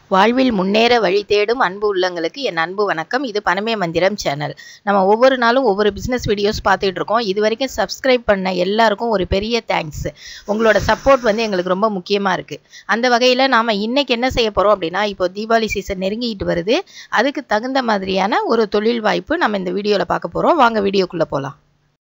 வாழ்வில் முன்னேற வழி தேடும் அன்பு உள்ளங்களுக்கு என் அன்பு வணக்கம் இது பணமே மந்திரம் சேனல் நம்ம ஒவ்வொரு நாளும் ஒவ்வொரு பிஸ்னஸ் வீடியோஸ் பார்த்துட்டு இருக்கோம் இது வரைக்கும் சப்ஸ்கிரைப் பண்ண எல்லாருக்கும் ஒரு பெரிய தேங்க்ஸ் உங்களோட சப்போர்ட் வந்து எங்களுக்கு ரொம்ப முக்கியமாக இருக்குது அந்த வகையில் நாம் இன்னைக்கு என்ன செய்ய போகிறோம் அப்படின்னா இப்போ தீபாவளி சீசன் நெருங்கிட்டு வருது அதுக்கு தகுந்த மாதிரியான ஒரு தொழில் வாய்ப்பு நம்ம இந்த வீடியோவில் பார்க்க போகிறோம் வாங்க வீடியோக்குள்ளே போகலாம்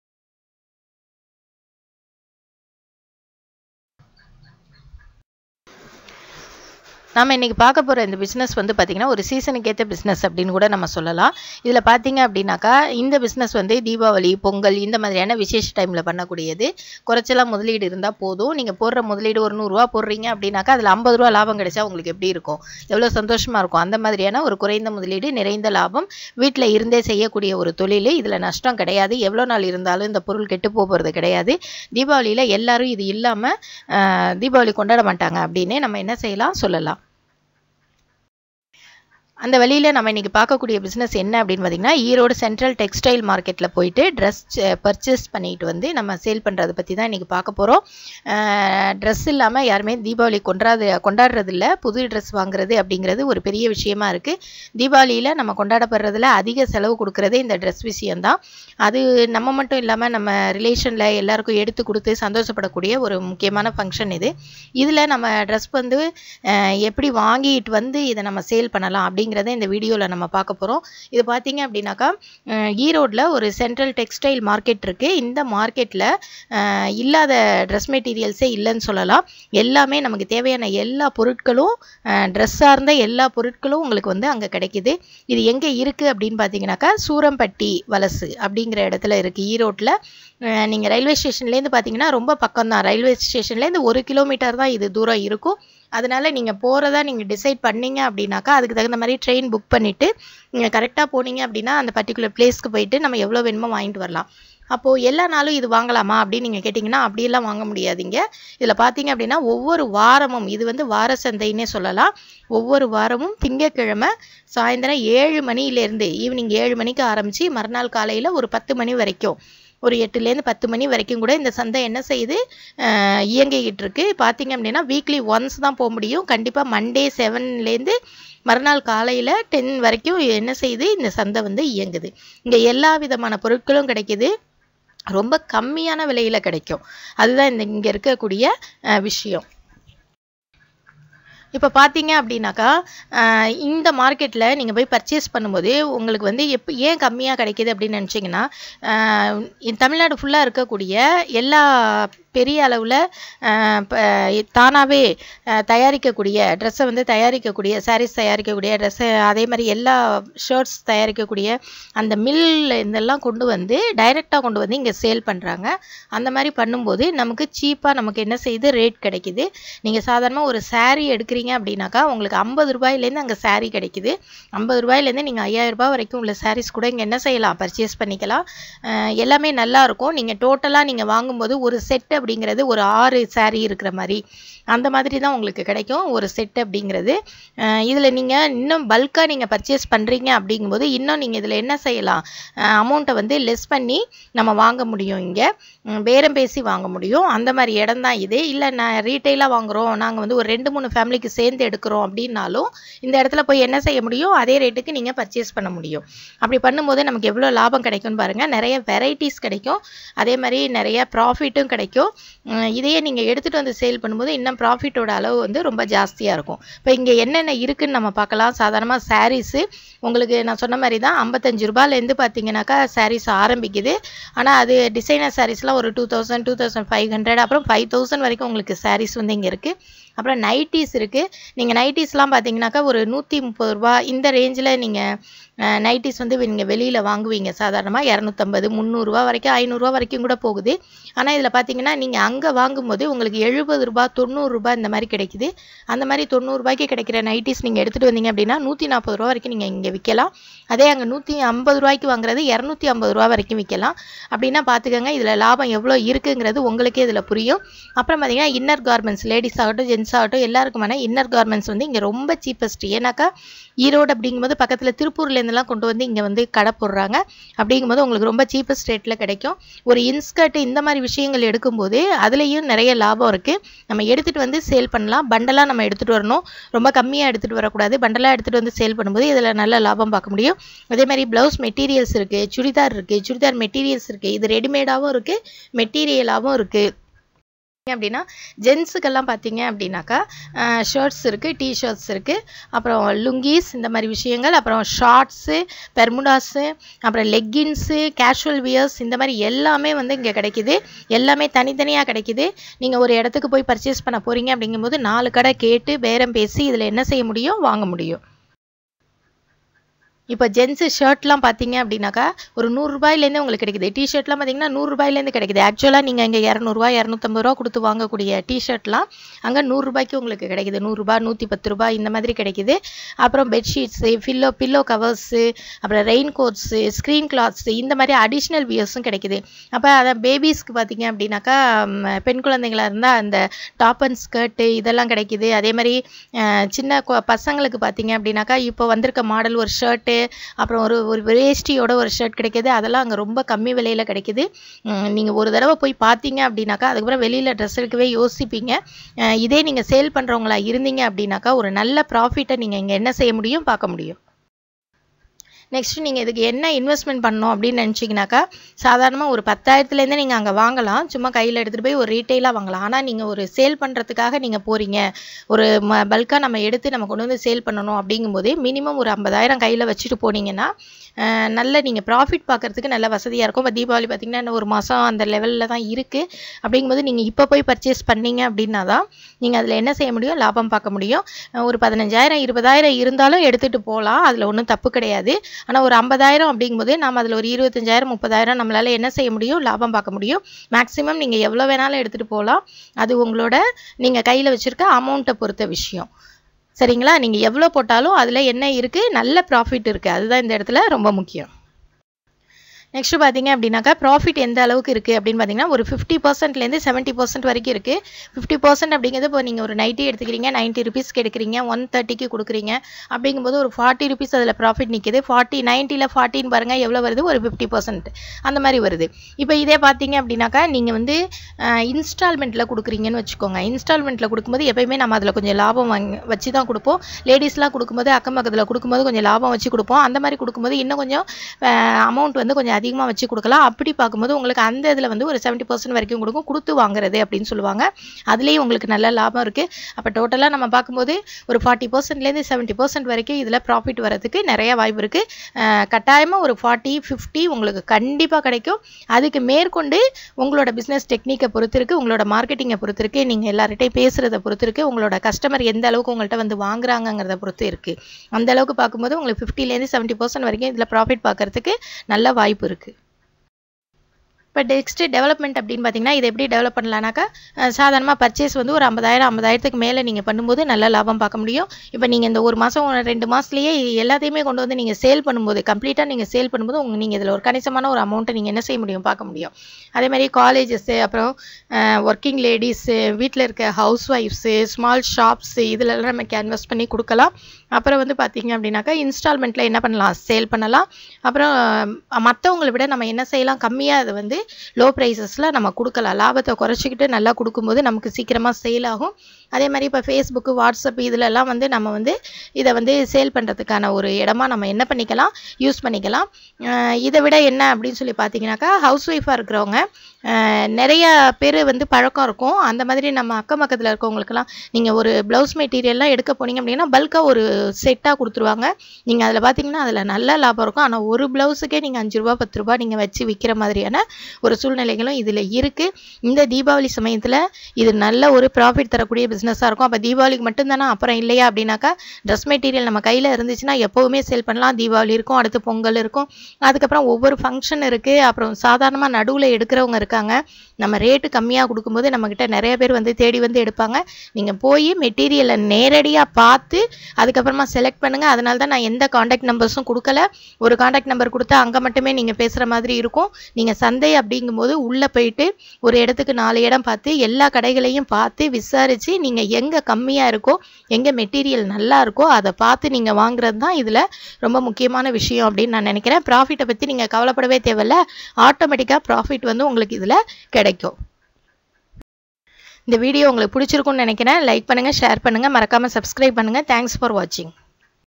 நம்ம இன்றைக்கி பார்க்க போகிற இந்த பிஸ்னஸ் வந்து பார்த்திங்கன்னா ஒரு சீசனுக்கு ஏற்ற பிஸ்னஸ் அப்படின்னு கூட நம்ம சொல்லலாம் இதில் பார்த்தீங்க அப்படின்னாக்கா இந்த பிஸ்னஸ் வந்து தீபாவளி பொங்கல் இந்த மாதிரியான விசேஷ டைமில் பண்ணக்கூடியது குறைச்சலாம் முதலீடு இருந்தால் போதும் நீங்கள் போடுற முதலீடு ஒரு நூறுரூவா போடுறீங்க அப்படின்னாக்கா அதில் ஐம்பது ரூபா லாபம் கிடைச்சா உங்களுக்கு எப்படி இருக்கும் எவ்வளோ சந்தோஷமாக இருக்கும் அந்த மாதிரியான ஒரு குறைந்த முதலீடு நிறைந்த லாபம் வீட்டில் இருந்தே செய்யக்கூடிய ஒரு தொழில் இதில் நஷ்டம் கிடையாது எவ்வளோ நாள் இருந்தாலும் இந்த பொருள் கெட்டு போகிறது கிடையாது தீபாவளியில் எல்லாரும் இது இல்லாமல் தீபாவளி கொண்டாட மாட்டாங்க அப்படின்னு நம்ம என்ன செய்யலாம் சொல்லலாம் அந்த வழியில் நம்ம இன்றைக்கி பார்க்கக்கூடிய பிஸ்னஸ் என்ன அப்படின்னு பார்த்தீங்கன்னா ஈரோடு சென்ட்ரல் டெக்ஸ்டைல் மார்க்கெட்டில் போயிட்டு ட்ரெஸ் பர்ச்சேஸ் பண்ணிட்டு வந்து நம்ம சேல் பண்ணுறதை பற்றி தான் இன்றைக்கி பார்க்க போகிறோம் ட்ரெஸ் இல்லாமல் யாருமே தீபாவளி கொண்டாது கொண்டாடுறதில்ல புது ட்ரெஸ் வாங்குறது அப்படிங்கிறது ஒரு பெரிய விஷயமா இருக்குது தீபாவளியில் நம்ம கொண்டாடப்படுறதுல அதிக செலவு கொடுக்குறதே இந்த ட்ரெஸ் விஷயந்தான் அது நம்ம மட்டும் இல்லாமல் நம்ம ரிலேஷனில் எல்லாருக்கும் எடுத்து கொடுத்து சந்தோஷப்படக்கூடிய ஒரு முக்கியமான ஃபங்க்ஷன் இது இதில் நம்ம ட்ரெஸ் வந்து எப்படி வாங்கிட்டு வந்து இதை நம்ம சேல் பண்ணலாம் அப்படி அப்படிங்கிறத இந்த வீடியோவில் நம்ம பார்க்க போகிறோம் இது பார்த்தீங்க அப்படின்னாக்கா ஈரோடில் ஒரு சென்ட்ரல் டெக்ஸ்டைல் மார்க்கெட் இருக்குது இந்த மார்க்கெட்டில் இல்லாத ட்ரெஸ் மெட்டீரியல்ஸே இல்லைன்னு சொல்லலாம் எல்லாமே நமக்கு தேவையான எல்லா பொருட்களும் ட்ரெஸ் சார்ந்த எல்லா பொருட்களும் உங்களுக்கு வந்து அங்கே கிடைக்கிது இது எங்கே இருக்குது அப்படின்னு பார்த்தீங்கன்னாக்கா சூரம்பட்டி வலசு அப்படிங்கிற இடத்துல இருக்குது ஈரோட்டில் நீங்கள் ரயில்வே ஸ்டேஷன்லேருந்து பார்த்தீங்கன்னா ரொம்ப பக்கம் தான் ரயில்வே ஸ்டேஷன்லேருந்து ஒரு கிலோமீட்டர் தான் இது தூரம் இருக்கும் அதனால் நீங்கள் போகிறதா நீங்கள் டிசைட் பண்ணீங்க அப்படின்னாக்கா அதுக்கு தகுந்த மாதிரி ட்ரெயின் புக் பண்ணிவிட்டு நீங்கள் கரெக்டாக போனீங்க அப்படின்னா அந்த பர்டிகுலர் பிளேஸ்க்கு போயிட்டு நம்ம எவ்வளோ வேணுமோ வாங்கிட்டு வரலாம் அப்போது எல்லா நாளும் இது வாங்கலாமா அப்படின்னு நீங்கள் கேட்டிங்கன்னா அப்படியெல்லாம் வாங்க முடியாதுங்க இதில் பார்த்தீங்க அப்படின்னா ஒவ்வொரு வாரமும் இது வந்து வார சந்தைன்னே சொல்லலாம் ஒவ்வொரு வாரமும் திங்கக்கிழமை சாயந்தரம் ஏழு மணிலேருந்து ஈவினிங் ஏழு மணிக்கு ஆரம்பித்து மறுநாள் காலையில் ஒரு பத்து மணி வரைக்கும் ஒரு எட்டுலேருந்து பத்து மணி வரைக்கும் கூட இந்த சந்தை என்ன செய்யுது இயங்கிக்கிட்டு இருக்கு பார்த்தீங்க அப்படின்னா வீக்லி ஒன்ஸ் தான் போக முடியும் கண்டிப்பாக மண்டே செவன்லேருந்து மறுநாள் காலையில் டென் வரைக்கும் என்ன செய்யுது இந்த சந்தை வந்து இயங்குது இங்கே எல்லா விதமான பொருட்களும் கிடைக்கிது ரொம்ப கம்மியான விலையில் கிடைக்கும் அதுதான் இந்த இங்கே இருக்கக்கூடிய விஷயம் இப்போ பார்த்தீங்க அப்படின்னாக்கா இந்த மார்க்கெட்டில் நீங்கள் போய் பர்ச்சேஸ் பண்ணும்போது உங்களுக்கு வந்து எப்போ ஏன் கம்மியாக கிடைக்கிது அப்படின்னு நினச்சிங்கன்னா தமிழ்நாடு ஃபுல்லாக இருக்கக்கூடிய எல்லா பெரிய அளவில் தானாகவே தயாரிக்கக்கூடிய ட்ரெஸ்ஸை வந்து தயாரிக்கக்கூடிய சாரீஸ் தயாரிக்கக்கூடிய ட்ரெஸ்ஸை அதே மாதிரி எல்லா ஷர்ட்ஸ் தயாரிக்கக்கூடிய அந்த மில் இதெல்லாம் கொண்டு வந்து டைரெக்டாக கொண்டு வந்து இங்கே சேல் பண்ணுறாங்க அந்த மாதிரி பண்ணும்போது நமக்கு சீப்பாக நமக்கு என்ன செய்யுது ரேட் கிடைக்குது நீங்கள் சாதாரணமாக ஒரு சாரீ எடுக்கிறீங்க அப்படின்னாக்கா உங்களுக்கு ஐம்பது ரூபாயிலேருந்து அங்கே சாரீ கிடைக்குது ஐம்பது ரூபாயிலேருந்து நீங்கள் ஐயாயிரம் ரூபாய் வரைக்கும் உள்ள சாரீஸ் கூட இங்கே என்ன செய்யலாம் பர்ச்சேஸ் பண்ணிக்கலாம் எல்லாமே நல்லாயிருக்கும் நீங்கள் டோட்டலாக நீங்கள் வாங்கும்போது ஒரு செட் அப்படிங்கிறது ஒரு ஆறு சாரீ இருக்கிற மாதிரி அந்த மாதிரி தான் உங்களுக்கு கிடைக்கும் ஒரு செட் அப்படிங்கிறது இதில் நீங்கள் இன்னும் பல்காக நீங்கள் பர்ச்சேஸ் பண்ணுறீங்க அப்படிங்கும்போது இன்னும் நீங்கள் இதில் என்ன செய்யலாம் அமௌண்ட்டை வந்து லெஸ் பண்ணி நம்ம வாங்க முடியும் இங்கே பேரம் பேசி வாங்க முடியும் அந்த மாதிரி இடம் தான் இது இல்லை நான் ரீட்டெயிலாக வாங்குகிறோம் நாங்கள் வந்து ஒரு ரெண்டு மூணு ஃபேமிலிக்கு சேர்ந்து எடுக்கிறோம் அப்படின்னாலும் இந்த இடத்துல போய் என்ன செய்ய முடியும் அதே ரேட்டுக்கு நீங்கள் பர்ச்சேஸ் பண்ண முடியும் அப்படி பண்ணும்போது நமக்கு எவ்வளோ லாபம் கிடைக்கும்னு பாருங்கள் நிறைய வெரைட்டிஸ் கிடைக்கும் அதே மாதிரி நிறைய ப்ராஃபிட்டும் கிடைக்கும் இதையே நீங்கள் எடுத்துகிட்டு வந்து சேல் பண்ணும்போது இன்னும் ப்ராஃபிட்டோட அளவு வந்து ரொம்ப ஜாஸ்தியாக இருக்கும் இப்போ இங்கே என்னென்ன இருக்குதுன்னு நம்ம பார்க்கலாம் சாதாரணமாக சாரீஸு உங்களுக்கு நான் சொன்ன மாதிரி தான் ஐம்பத்தஞ்சு ரூபாயிலேருந்து பார்த்தீங்கன்னாக்கா சாரீஸ் ஆரம்பிக்குது ஆனால் அது டிசைனர் சாரீஸ்லாம் ஒரு two thousand two thousand five hundred அப்புறம் ஃபைவ் தௌசண்ட் வரைக்கும் உங்களுக்கு சாரீஸ் வந்து இங்கே இருக்குது அப்புறம் நைட்டிஸ் இருக்குது நீங்கள் நைட்டிஸ்லாம் பார்த்தீங்கன்னாக்கா ஒரு நூற்றி முப்பது ரூபா இந்த ரேஞ்சில் நீங்கள் நைட்டிஸ் வந்து நீங்கள் வெளியில் வாங்குவீங்க சாதாரணமாக இரநூத்தம்பது முந்நூறுரூவா வரைக்கும் ஐநூறுரூவா வரைக்கும் கூட போகுது ஆனால் இதில் பார்த்தீங்கன்னா நீங்கள் அங்கே வாங்கும்போது உங்களுக்கு எழுபது ரூபா தொண்ணூறுரூபா இந்த மாதிரி கிடைக்குது அந்த மாதிரி தொண்ணூறுரூபாய்க்கு கிடைக்கிற நைட்டிஸ் நீங்கள் எடுத்துகிட்டு வந்தீங்க அப்படின்னா நூற்றி நாற்பது ரூபா வரைக்கும் நீங்கள் இங்கே விற்கலாம் அதே அங்கே நூற்றி ஐம்பது ரூபாய்க்கு வாங்குறது இரநூத்தி ஐம்பது ரூபா வரைக்கும் விற்கலாம் அப்படின்னா பார்த்துக்கோங்க இதில் லாபம் எவ்வளோ இருக்குங்கிறது உங்களுக்கே இதில் புரியும் அப்புறம் பார்த்தீங்கன்னா இன்னர் கார்மெண்ட்ஸ் லேடிஸ் ஆகட்டும் ஜென்ஸ் ஜென்ஸ் ஆகட்டும் எல்லாருக்குமான இன்னர் கார்மெண்ட்ஸ் வந்து இங்கே ரொம்ப சீப்பஸ்ட் ஏன்னாக்கா ஈரோடு அப்படிங்கும்போது பக்கத்தில் திருப்பூர்லேருந்துலாம் கொண்டு வந்து இங்கே வந்து கடை போடுறாங்க அப்படிங்கும்போது உங்களுக்கு ரொம்ப சீப்பஸ்ட் ரேட்டில் கிடைக்கும் ஒரு இன்ஸ்கர்ட் இந்த மாதிரி விஷயங்கள் எடுக்கும்போது அதுலேயும் நிறைய லாபம் இருக்குது நம்ம எடுத்துகிட்டு வந்து சேல் பண்ணலாம் பண்டலாக நம்ம எடுத்துகிட்டு வரணும் ரொம்ப கம்மியாக எடுத்துகிட்டு வரக்கூடாது பண்டலாக எடுத்துகிட்டு வந்து சேல் பண்ணும்போது இதில் நல்ல லாபம் பார்க்க முடியும் அதே மாதிரி ப்ளவுஸ் மெட்டீரியல்ஸ் இருக்குது சுடிதார் இருக்குது சுடிதார் மெட்டீரியல்ஸ் இருக்குது இது ரெடிமேடாகவும் இருக்குது மெட்டீரியலாகவும் இருக்குது அப்படின்னா ஜென்ஸுக்கெல்லாம் பார்த்தீங்க அப்படின்னாக்கா ஷர்ட்ஸ் இருக்குது டிஷர்ட்ஸ் இருக்குது அப்புறம் லுங்கீஸ் இந்த மாதிரி விஷயங்கள் அப்புறம் ஷார்ட்ஸு பெர்முடாஸு அப்புறம் லெக்கின்ஸு கேஷுவல் வியர்ஸ் இந்த மாதிரி எல்லாமே வந்து இங்கே கிடைக்குது எல்லாமே தனித்தனியாக கிடைக்குது நீங்கள் ஒரு இடத்துக்கு போய் பர்ச்சேஸ் பண்ண போகிறீங்க அப்படிங்கும்போது நாலு கடை கேட்டு பேரம் பேசி இதில் என்ன செய்ய முடியும் வாங்க முடியும் இப்போ ஜென்ஸு ஷர்ட்லாம் பார்த்தீங்க அப்படின்னாக்கா ஒரு நூறுரூபாயிலேருந்து உங்களுக்கு கிடைக்குது டிஷர்ட்லாம் பார்த்தீங்கன்னா நூறுரூபாயிலேருந்து கிடைக்குது ஆக்சுவலாக நீங்கள் இங்கே இரநூறுவா இரநூத்தம்பது ரூபா கொடுத்து வாங்கக்கூடிய டிஷர்ட்லாம் அங்கே நூறுரூபாய்க்கு உங்களுக்கு கிடைக்குது நூறுரூபா நூற்றி பத்து ரூபாய் இந்த மாதிரி கிடைக்குது அப்புறம் பெட்ஷீட்ஸு பில்லோ பில்லோ கவர்ஸு அப்புறம் ரெயின் கோட்ஸு ஸ்க்ரீன் கிளாத்ஸு இந்த மாதிரி அடிஷ்னல் வியர்ஸும் கிடைக்குது அப்போ அதை பேபிஸ்க்கு பார்த்தீங்க அப்படின்னாக்கா ம், பெண் குழந்தைங்களாக இருந்தால் அந்த டாப் அண்ட் ஸ்கர்ட்டு இதெல்லாம் கிடைக்குது அதே மாதிரி அஹ், சின்ன கொ- பசங்களுக்கு பார்த்தீங்க அப்படின்னாக்கா இப்போ வந்திருக்க மாடல் ஒரு ஷர்ட்டு அப்புறம் ஒரு ஒரு வேஷ்டியோட ஒரு ஷர்ட் கிடைக்குது அதெல்லாம் அங்கே ரொம்ப கம்மி விலையில் கிடைக்குது நீங்கள் ஒரு தடவை போய் பார்த்தீங்க அப்படின்னாக்கா அதுக்கப்புறம் வெளியில் ட்ரெஸ் எடுக்கவே யோசிப்பீங்க அஹ், இதே நீங்கள் சேல் பண்ணுறவங்களா இருந்தீங்க அப்படின்னாக்கா ஒரு நல்ல ப்ராஃபிட்டை நீங்கள் இங்கே என்ன செய்ய முடியும் பார்க்க முடியும் நெக்ஸ்ட் நீங்கள் இதுக்கு என்ன இன்வெஸ்ட்மெண்ட் பண்ணணும் அப்படின்னு நினச்சிங்கனாக்கா சாதாரணமாக ஒரு பத்தாயிரத்துலேருந்தே நீங்கள் அங்கே வாங்கலாம் சும்மா கையில் எடுத்துகிட்டு போய் ஒரு ரீட்டெயிலாக வாங்கலாம் ஆனால் நீங்கள் ஒரு சேல் பண்ணுறதுக்காக நீங்கள் போகிறீங்க ஒரு ம பல்காக நம்ம எடுத்து நம்ம கொண்டு வந்து சேல் பண்ணணும் அப்படிங்கும்போதே மினிமம் ஒரு ஐம்பதாயிரம் கையில் வச்சுட்டு போனீங்கன்னா அஹ், நல்ல நீங்கள் ப்ராஃபிட் பார்க்கறதுக்கு நல்ல வசதியாக இருக்கும் இப்போ தீபாவளி பார்த்தீங்கன்னா இன்னும் ஒரு மாதம் அந்த லெவலில் தான் இருக்குது அப்படிங்கும்போது நீங்கள் இப்போ போய் பர்ச்சேஸ் பண்ணீங்க அப்படின்னா தான் நீங்கள் அதில் என்ன செய்ய முடியும் லாபம் பார்க்க முடியும் அஹ், ஒரு பதினஞ்சாயிரம் இருபதாயிரம் இருந்தாலும் எடுத்துகிட்டு போகலாம் அதில் ஒன்றும் தப்பு கிடையாது ஆனால் ஒரு ஐம்பதாயிரம் அப்படிங்கும்போது நம்ம அதில் ஒரு இருபத்தஞ்சாயிரம் முப்பதாயிரம் நம்மளால் என்ன செய்ய முடியும் லாபம் பார்க்க முடியும் மேக்ஸிமம் நீங்கள் எவ்வளோ வேணாலும் எடுத்துகிட்டு போகலாம் அது உங்களோட நீங்கள் கையில் வச்சுருக்க அமௌண்ட்டை பொறுத்த விஷயம் சரிங்களா நீங்கள் எவ்வளோ போட்டாலும் அதில் என்ன இருக்குது நல்ல ப்ராஃபிட் இருக்குது அதுதான் இந்த இடத்துல ரொம்ப முக்கியம் நெக்ஸ்ட் பார்த்தீங்க அப்படின்னாக்கா ப்ராஃபிட் எந்த அளவுக்கு இருக்குது அப்படின்னு பார்த்தீங்கன்னா ஒரு ஃபிஃப்டி பர்சன்ட்லேருந்து செவன்ட்டி பர்சன்ட் வரைக்கும் இருக்குது ஃபிஃப்டி பர்சன்ட் அப்படிங்கிறது இப்போ நீங்கள் ஒரு நைட்டி எடுத்துக்கிறீங்க நைன்ட்டி ருபீஸ்க்கு எடுக்கிறீங்க ஒன் தேர்ட்டிக்கு கொடுக்குறீங்க அப்படிங்கும்போது ஒரு ஃபார்ட்டி ருபீஸ் அதில் ப்ராஃபிட் நிற்கிது ஃபார்ட்டி நைன்ட்டியில் ஃபார்ட்டின்னு பாருங்கள் எவ்வளோ வருது ஒரு ஃபிஃப்டி பர்சன்ட் அந்த மாதிரி வருது இப்போ இதே பார்த்தீங்க அப்படின்னாக்கா நீங்கள் வந்து இன்ஸ்டால்மெண்ட்டில் கொடுக்குறீங்கன்னு வச்சுக்கோங்க இன்ஸ்டால்மெண்ட்டில் கொடுக்கும்போது எப்பயுமே நம்ம அதில் கொஞ்சம் லாபம் வாங்கி வச்சு தான் கொடுப்போம் லேடிஸ்லாம் கொடுக்கும்போது அக்கம் பக்கத்தில் கொடுக்கும்போது கொஞ்சம் லாபம் வச்சு கொடுப்போம் அந்த மாதிரி கொடுக்கும்போது இன்னும் கொஞ்சம் அமௌண்ட் வந்து கொஞ்சம் அதிகமாக வச்சு கொடுக்கலாம் அப்படி பார்க்கும்போது உங்களுக்கு அந்த இதில் வந்து ஒரு செவன்ட்டி பர்சன்ட் வரைக்கும் கொடுக்கும் கொடுத்து வாங்குறது அப்படின்னு சொல்லுவாங்க அதுலேயும் உங்களுக்கு நல்ல லாபம் இருக்குது அப்போ டோட்டலாக நம்ம பார்க்கும்போது ஒரு ஃபார்ட்டி பர்சன்ட்லேருந்து செவன்ட்டி பர்சன்ட் வரைக்கும் இதில் ப்ராஃபிட் வரதுக்கு நிறைய வாய்ப்பு இருக்குது கட்டாயமாக ஒரு ஃபார்ட்டி ஃபிஃப்டி உங்களுக்கு கண்டிப்பாக கிடைக்கும் அதுக்கு மேற்கொண்டு உங்களோட பிஸ்னஸ் டெக்னிக்கை பொறுத்து இருக்கு உங்களோட மார்க்கெட்டிங்கை பொறுத்து இருக்கு நீங்கள் எல்லார்கிட்டையும் பேசுகிறத பொறுத்து இருக்கு உங்களோட கஸ்டமர் எந்த அளவுக்கு உங்கள்கிட்ட வந்து வாங்குறாங்கங்கிறத பொறுத்து இருக்குது அந்த அளவுக்கு பார்க்கும்போது உங்களுக்கு ஃபிஃப்டிலேருந்து செவன்ட்டி பர்சன்ட் வரைக்கும் இதில் ப்ராஃபிட் பார்க்கறதுக்கு நல்ல வாய்ப்பு இருக்குது இப்போ நெக்ஸ்ட் டெவலப்மெண்ட் அப்படின்னு பார்த்தீங்கன்னா இதை எப்படி டெவலப் பண்ணலான்னாக்கா சாதாரணமாக பர்ச்சேஸ் வந்து ஒரு ஐம்பதாயிரம் ஐம்பதாயிரத்துக்கு மேலே நீங்கள் பண்ணும்போது நல்ல லாபம் பார்க்க முடியும் இப்போ நீங்கள் இந்த ஒரு மாதம் ரெண்டு மாதத்துலேயே எல்லாத்தையுமே கொண்டு வந்து நீங்கள் சேல் பண்ணும்போது கம்ப்ளீட்டாக நீங்கள் சேல் பண்ணும்போது உங்கள் நீங்கள் இதில் ஒரு கணிசமான ஒரு அமௌண்ட்டை நீங்கள் என்ன செய்ய முடியும் பார்க்க முடியும் அதே மாதிரி காலேஜஸ்ஸு அப்புறம் ஒர்க்கிங் லேடிஸு வீட்டில் இருக்க ஹவுஸ் ஒய்ஃப்ஸு ஸ்மால் ஷாப்ஸு இதிலெல்லாம் நம்ம கேன்வஸ் பண்ணி கொடுக்கலாம் அப்புறம் வந்து பார்த்தீங்க அப்படின்னாக்கா இன்ஸ்டால்மெண்ட்டில் என்ன பண்ணலாம் சேல் பண்ணலாம் அப்புறம் மற்றவங்களை விட நம்ம என்ன செய்யலாம் கம்மியாக அதை வந்து லோ ப்ரைஸஸில் நம்ம கொடுக்கலாம் லாபத்தை குறைச்சிக்கிட்டு நல்லா கொடுக்கும்போது நமக்கு சீக்கிரமாக சேல் ஆகும் அதே மாதிரி இப்போ ஃபேஸ்புக்கு வாட்ஸ்அப் இதிலெல்லாம் வந்து நம்ம வந்து இதை வந்து சேல் பண்ணுறதுக்கான ஒரு இடமா நம்ம என்ன பண்ணிக்கலாம் யூஸ் பண்ணிக்கலாம் அஹ் இதை விட என்ன அப்படின்னு சொல்லி பார்த்தீங்கன்னாக்கா ஹவுஸ் ஒய்ஃபாக இருக்கிறவங்க அஹ் நிறைய பேர் வந்து பழக்கம் இருக்கும் அந்த மாதிரி நம்ம அக்கம் பக்கத்தில் இருக்கவங்களுக்கெல்லாம் நீங்கள் ஒரு ப்ளவுஸ் மெட்டீரியல்லாம் எடுக்க போனீங்க அப்படின்னா பல்காக ஒரு செட்டாக கொடுத்துருவாங்க நீங்கள் அதில் பார்த்தீங்கன்னா அதில் நல்ல லாபம் இருக்கும் ஆனால் ஒரு ப்ளவுஸுக்கே நீங்கள் அஞ்சு ரூபா பத்து ரூபா நீங்கள் வச்சு விற்கிற மாதிரியான ஒரு சூழ்நிலைகளும் இதில் இருக்குது இந்த தீபாவளி சமயத்தில் இது நல்ல ஒரு ப்ராஃபிட் தரக்கூடிய பிஸ்னஸாக இருக்கும் அப்போ தீபாவளிக்கு மட்டும்தானே அப்புறம் இல்லையா அப்படின்னாக்கா ட்ரெஸ் மெட்டீரியல் நம்ம கையில் இருந்துச்சுன்னா எப்போவுமே சேல் பண்ணலாம் தீபாவளி இருக்கும் அடுத்து பொங்கல் இருக்கும் அதுக்கப்புறம் ஒவ்வொரு ஃபங்க்ஷன் இருக்குது அப்புறம் சாதாரணமாக நடுவில் எடுக்கிறவங்க இருக்காங்க நம்ம ரேட்டு கம்மியாக கொடுக்கும்போது நம்மக்கிட்ட நிறைய பேர் வந்து தேடி வந்து எடுப்பாங்க நீங்கள் போய் மெட்டீரியலை நேரடியாக பார்த்து அதுக்கப்புறமா செலக்ட் பண்ணுங்கள் அதனால தான் நான் எந்த காண்டாக்ட் நம்பர்ஸும் கொடுக்கல ஒரு காண்டாக்ட் நம்பர் கொடுத்தா அங்கே மட்டுமே நீங்கள் பேசுகிற மாதிரி இருக்கும் நீங்கள் சந்தை அப்படிங்கும்போது உள்ளே போயிட்டு ஒரு இடத்துக்கு நாலு இடம் பார்த்து எல்லா கடைகளையும் பார்த்து விசாரித்து நீங்கள் எங்கே கம்மியாக இருக்கோ எங்கே மெட்டீரியல் நல்லா இருக்கோ அதை பார்த்து நீங்கள் வாங்குறது தான் இதில் ரொம்ப முக்கியமான விஷயம் அப்படின்னு நான் நினைக்கிறேன் ப்ராஃபிட்டை பற்றி நீங்கள் கவலைப்படவே தேவையில்ல ஆட்டோமேட்டிக்காக ப்ராஃபிட் வந்து உங்களுக்கு இதில் கிடைக்கும் இந்த வீடியோ உங்களுக்கு பிடிச்சிருக்கும்னு நினைக்கிறேன் லைக் பண்ணுங்கள் ஷேர் பண்ணுங்கள் மறக்காமல் சப்ஸ்கிரைப் பண்ணுங்கள் தேங்க்ஸ் ஃபார் வாட்சிங்